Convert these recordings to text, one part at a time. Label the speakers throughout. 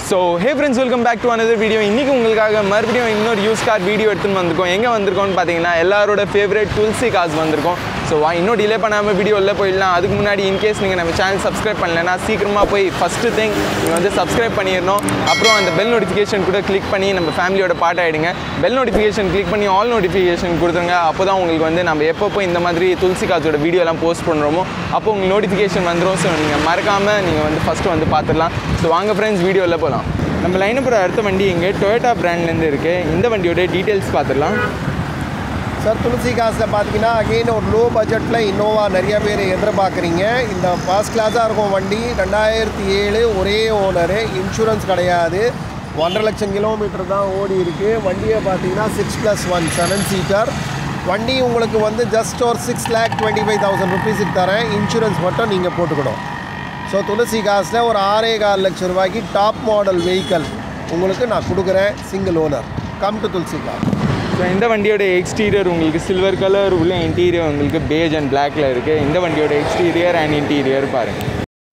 Speaker 1: so hey friends welcome back to another video இன்றைக்கி உங்களுக்காக மறுபடியும் இன்னொரு யூஸ் கார் வீடியோ எடுத்துன்னு வந்திருக்கோம் எங்கே வந்திருக்கோம்னு பார்த்தீங்கன்னா எல்லாரோட ஃபேவரட் துளசி காஸ் வந்திருக்கோம் ஸோ வா இன்னும் டிலே பண்ணாமல் வீடியோ உள்ள போயிடலாம் அதுக்கு முன்னாடி இன்கேஸ் நீங்கள் நம்ம சேனல் சப்ஸ்கிரைப் பண்ணலைன்னா சீக்கிரமாக போய் ஃபஸ்ட்டு திங் நீங்கள் வந்து சப்ஸ்கிரைப் பண்ணிடணும் அப்புறம் அந்த பெல் நோட்டிஃபிகேஷன் கூட கிளிக் பண்ணி நம்ம ஃபேமிலியோட பார்ட் ஆகிடுங்க பெல் நோட்டிஃபிகேஷன் கிளிக் பண்ணி ஆல் நோட்டிஃபிகேஷன் கொடுத்துருங்க அப்போ தான் உங்களுக்கு வந்து நம்ம எப்பப்போ இந்த மாதிரி துளசி காசோட வீடியோலாம் போஸ்ட் பண்ணுறோமோ அப்போ உங்களுக்கு நோட்டிஃபிகேஷன் வந்துடும் ஸோ நீங்கள் மறக்காமல் நீங்கள் வந்து ஃபஸ்ட்டு வந்து பார்த்துடலாம் ஸோ வாங்க ஃப்ரெண்ட்ஸ் வீடியோவில் போகலாம் நம்ம லைனை போகிற அடுத்த வண்டி இங்கே டொயோட்டா பிராண்ட்லேருந்து இருக்குது இந்த வண்டியோட டீட்டெயில்ஸ் பார்த்துடலாம்
Speaker 2: சார் துளசி காசில் பார்த்தீங்கன்னா அகெயின் ஒரு லோ பட்ஜெட்டில் இன்னோவா நிறைய பேர் எதிர்பார்க்குறீங்க இந்த ஃபர்ஸ்ட் கிளாஸாக இருக்கும் வண்டி ரெண்டாயிரத்தி ஏழு ஒரே ஓனரு இன்சூரன்ஸ் கிடையாது ஒன்றரை லட்சம் கிலோமீட்டர் தான் ஓடி இருக்குது வண்டியை பார்த்தீங்கன்னா six plus one seven seater வண்டி உங்களுக்கு வந்து ஜஸ்ட் ஒரு six lakh twenty five thousand ருபீஸுக்கு தரேன் இன்சூரன்ஸ் மட்டும் நீங்கள் போட்டுக்கணும் ஸோ துளசி காசில் ஒரு ஆறே கால் லட்சம் ரூபாய்க்கு டாப் மாடல் வெஹிக்கல் உங்களுக்கு நான் கொடுக்குறேன் single owner come to Tulasi cars
Speaker 1: so இந்த வண்டியோட எக்ஸ்டீரியர் உங்களுக்கு சில்வர் கலர் உள்ள இன்டீரியர் உங்களுக்கு பேஜ் அண்ட் பிளாக்ல இருக்குது இந்த வண்டியோட எக்ஸ்டீரியர் அண்ட் இன்டீரியர் பாருங்கள்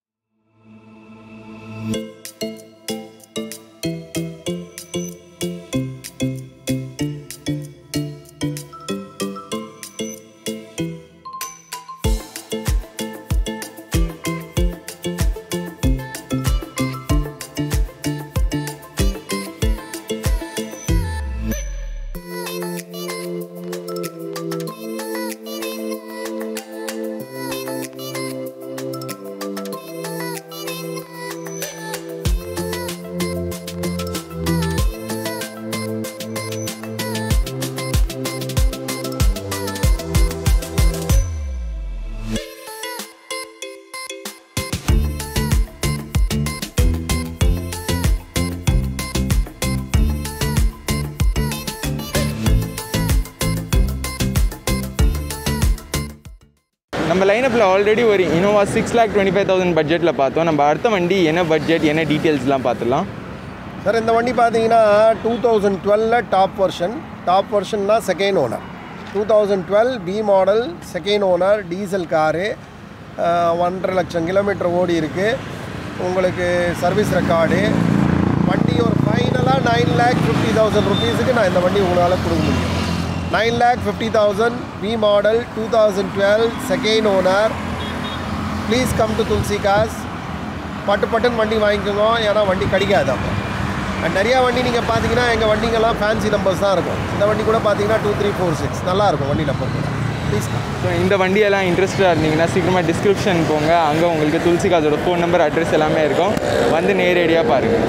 Speaker 1: நம்ம லைனப்பில் ஆல்ரெடி ஒரு Innova six lakh twenty five thousand பட்ஜெட்டில் பார்த்தோம் நம்ம அடுத்த வண்டி என்ன பட்ஜெட் என்ன டீட்டெயில்ஸ்லாம் பார்த்துலாம்
Speaker 2: சார் இந்த வண்டி பார்த்தீங்கன்னா டூ தௌசண்ட் டுவெலில் டாப் வெர்ஷன் டாப் வெர்ஷன்னா second owner two thousand twelve B model second owner diesel car ஒன்றரை லட்சம் கிலோமீட்டர் ஓடி இருக்குது உங்களுக்கு சர்வீஸ் ரெக்கார்டு வண்டி ஒரு ஃபைனலாக நைன் லேக் ஃபிஃப்டி தௌசண்ட் ருபீஸுக்கு நான் இந்த வண்டி உங்களால் கொடுக்க முடியும் nine lakh fifty thousand B model two thousand twelve second owner please come to Tulasi cars பட்டு பட்டுன்னு வண்டி வாங்கிக்கோங்க ஏன்னா வண்டி கிடைக்காது அப்போ அண்ட் நிறையா வண்டி நீங்கள் பார்த்தீங்கன்னா எங்கள் வண்டிங்கெல்லாம் ஃபேன்சி நம்பர்ஸ் தான் இருக்கும் இந்த வண்டி கூட பார்த்தீங்கன்னா டூ த்ரீ ஃபோர் சிக்ஸ் நல்லாயிருக்கும் வண்டி நம்பர் கூட ப்ளீஸ்
Speaker 1: ஸோ இந்த வண்டியெல்லாம் இன்ட்ரெஸ்டாக இருந்தீங்கன்னா சீக்கிரமாக டிஸ்கிரிப்ஷன் போங்க அங்கே உங்களுக்கு துளசி காசோட ஃபோன் நம்பர் அட்ரஸ் எல்லாமே இருக்கும் வந்து நேரடியாக பாருங்கள்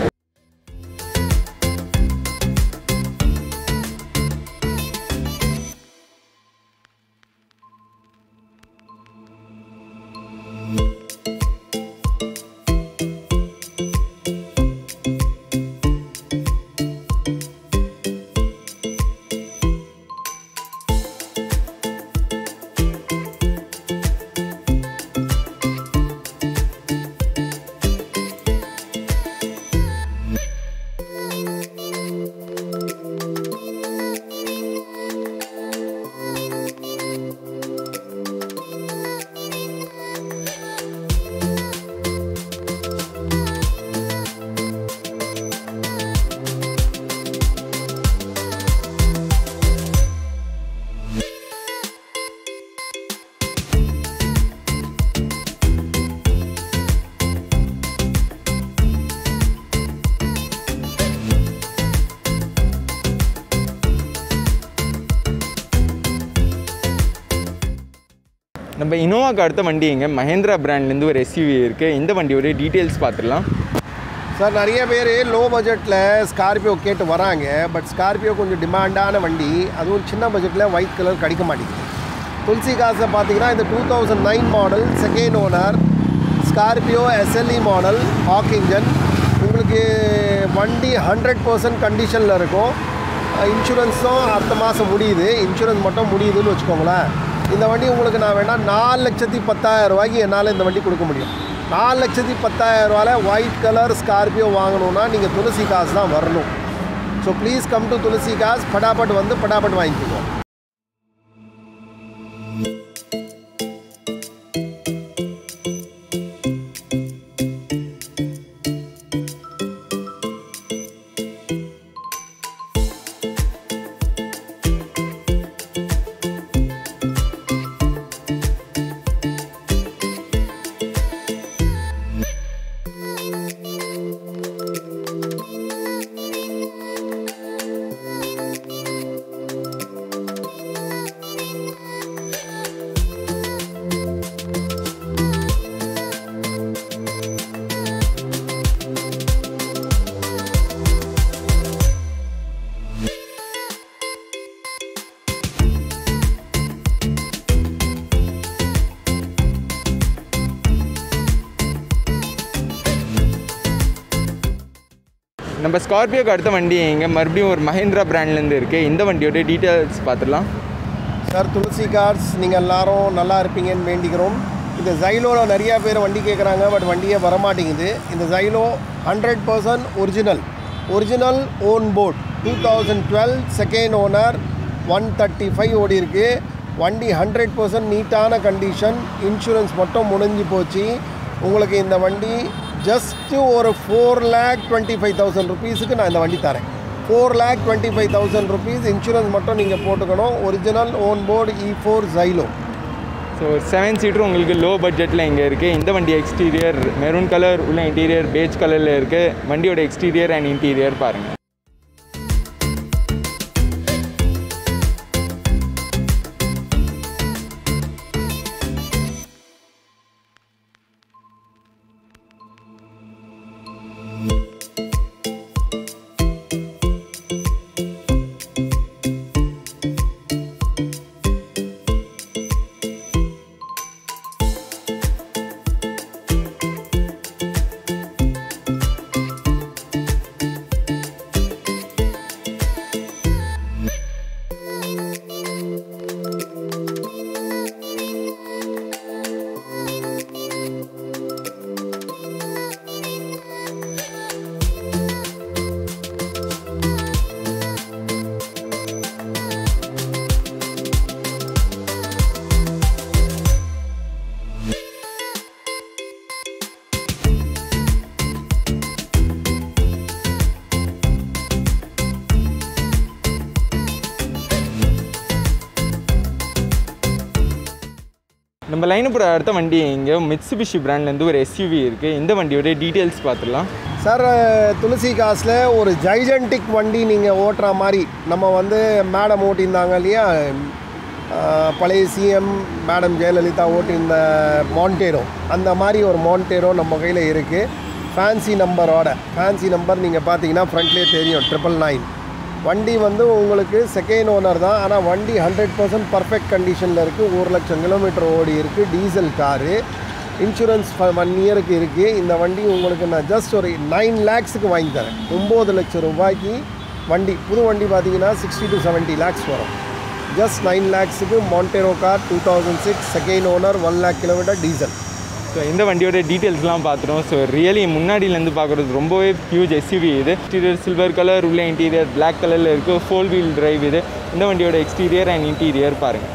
Speaker 1: நம்ம இனோவாக்கு அடுத்த வண்டி இங்கே மஹேந்திரா பிராண்ட்லேருந்து ஒரு எஸ்யூவி இருக்குது இந்த வண்டியோட டீட்டெயில்ஸ் பார்த்துடலாம்
Speaker 2: சார் நிறைய பேர் லோ பட்ஜெட்டில் ஸ்கார்பியோ கேட்டு வராங்க பட் ஸ்கார்பியோ கொஞ்சம் டிமாண்டான வண்டி அதுவும் சின்ன பட்ஜெட்டில் ஒயிட் கலர் கிடைக்க மாட்டேங்குது துளசி காசில் பார்த்தீங்கன்னா இந்த two thousand nine model second owner Scorpio SLE model Hawk engine உங்களுக்கு வண்டி ஹண்ட்ரட் பர்சன்ட் கண்டிஷனில் இருக்கும் இன்சூரன்ஸும் அடுத்த மாதம் முடியுது இன்சூரன்ஸ் மட்டும் முடியுதுன்னு வச்சுக்கோங்களேன் இந்த வண்டி உங்களுக்கு நான் வேணால் நாலு லட்சத்தி பத்தாயிரம் ரூபாய்க்கு என்னால் இந்த வண்டி கொடுக்க முடியும் நாலு லட்சத்தி பத்தாயிரம் ரூபாயில் ஒயிட் கலர் ஸ்கார்பியோ வாங்கணுன்னா நீங்கள் துளசி காசு தான் வரணும் so please come to Tulasi cars பட்டாபட் வந்து பட்டாபட் வாங்கிக்கோங்க
Speaker 1: நம்ம ஸ்கார்பியோக்கு அடுத்த வண்டி எங்கே மறுபடியும் ஒரு மஹேந்திரா பிராண்ட்லேருந்து இருக்குது இந்த வண்டியோட டீட்டெயில்ஸ் பார்த்துடலாம்
Speaker 2: சார் துளசி கார்ஸ் நீங்கள் எல்லாரும் நல்லா இருப்பீங்கன்னு வேண்டிக்கிறோம் இந்த ஜைலோவில் நிறையா பேர் வண்டி கேட்குறாங்க பட் வண்டியே வரமாட்டேங்குது இந்த Xylo hundred percent original original own board two thousand twelve second owner one thirty five ஓடி இருக்கு வண்டி ஹண்ட்ரட் பர்சன்ட் நீட்டான கண்டிஷன் இன்சூரன்ஸ் மட்டும் முடிஞ்சு போச்சு உங்களுக்கு இந்த வண்டி ஜஸ்ட்டு ஒரு four lakh twenty five thousand ருபீஸுக்கு நான் இந்த வண்டி தரேன் four lakh twenty five thousand rupees insurance மட்டும் நீங்கள் போட்டுக்கணும் original own board E four Xylo
Speaker 1: so seven seater உங்களுக்கு லோ பட்ஜெட்டில் இங்கே இருக்குது இந்த வண்டி எக்ஸ்டீரியர் மெரூன் கலர் உள்ள இன்டீரியர் பேஜ் கலரில் இருக்குது வண்டியோட எக்ஸ்டீரியர் அண்ட் இன்டீரியர் பாருங்கள் நம்ம லைனப்போட அடுத்த வண்டி இங்கே மிட்சுபிஷி பிராண்ட்லேருந்து ஒரு எஸ்யூவி இருக்குது இந்த வண்டியோட டீட்டெயில்ஸ் பார்த்துடலாம்
Speaker 2: சார் துளசி காசில் ஒரு ஜைஜென்டிக் வண்டி நீங்கள் ஓட்டுற மாதிரி நம்ம வந்து மேடம் ஓட்டியிருந்தாங்க இல்லையா அஹ், பழைய சிஎம் மேடம் ஜெயலலிதா ஓட்டியிருந்த மாண்டேரோ அந்த மாதிரி ஒரு மாண்டேரோ நம்ம கையில் இருக்குது ஃபேன்சி நம்பரோட ஃபேன்சி நம்பர் நீங்கள் பார்த்தீங்கன்னா ஃப்ரண்ட்லேயே தெரியும் ட்ரிபிள் நைன் வண்டி வந்து உங்களுக்கு செகண்ட் ஓனர் தான் ஆனால் வண்டி ஹண்ட்ரட் பர்சன்ட் பர்ஃபெக்ட் கண்டிஷனில் இருக்குது ஒரு லட்சம் கிலோமீட்டர் ஓடி இருக்குது டீசல் காரு இன்சூரன்ஸ் ஒன் இயருக்கு இருக்குது இந்த வண்டி உங்களுக்கு நான் ஜஸ்ட் ஒரு நைன் லேக்ஸுக்கு வாங்கி தரேன் ஒம்பது லட்சம் ரூபாய்க்கு வண்டி புது வண்டி பார்த்தீங்கன்னா சிக்ஸ்டி டு செவன்ட்டி லேக்ஸ் வரும் ஜஸ்ட் நைன் லேக்ஸுக்கு Montero car two thousand six second owner one lakh kilometre diesel
Speaker 1: so இந்த வண்டியோட டீட்டெயில்ஸ்லாம் பார்த்துட்டோம் ஸோ ரியலி முன்னாடியிலேருந்து பார்க்குறது ரொம்பவே ஹியூஜ் எஸ்யூவி இது எக்ஸ்டீரியர் சில்வர் கலர் உள்ள இன்டீரியர் பிளாக் கலரில் இருக்குது ஃபோர் வீல் டிரைவ் இது இந்த வண்டியோட எக்ஸ்டீரியர் அண்ட் இன்டீரியர் பாருங்கள்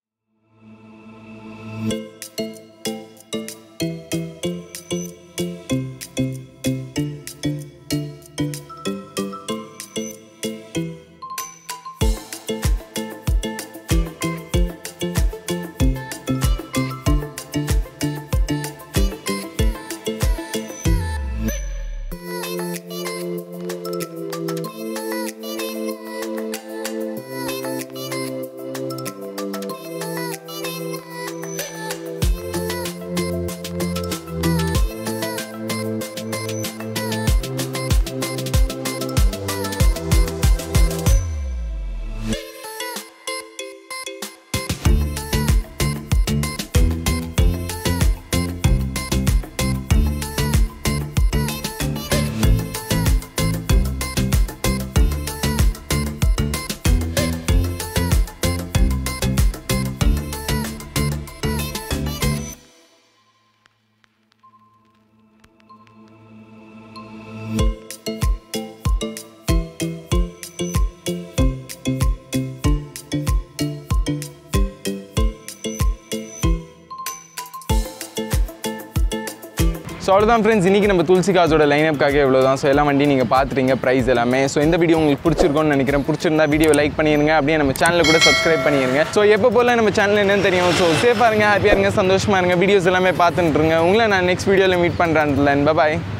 Speaker 1: ஸோ அவ்வளோதான் ஃப்ரெண்ட்ஸ் இன்றைக்கி நம்ம துளசி காசோட லைனப்காக இவ்வளோ தான் ஸோ எல்லா வண்டி நீங்கள் பார்த்துட்டீங்க ப்ரைஸ் எல்லாமே ஸோ இந்த வீடியோ உங்களுக்கு பிடிச்சிருக்கும்னு நினைக்கிறேன் பிடிச்சிருந்தா வீடியோ லைக் பண்ணிடுங்க அப்படியே நம்ம சேனலை கூட சப்ஸ்கிரைப் பண்ணிடுங்க ஸோ எப்போ போல நம்ம சேனல் என்னன்னு தெரியும் ஸோ சேஃபாக இருங்க ஹாப்பியாக இருங்க சந்தோஷமாக இருங்க வீடியோஸ் எல்லாமே பார்த்துட்டுருங்க உங்களை நான் நெக்ஸ்ட் வீடியோவில் மீட் பண்ணுறேன் பாய்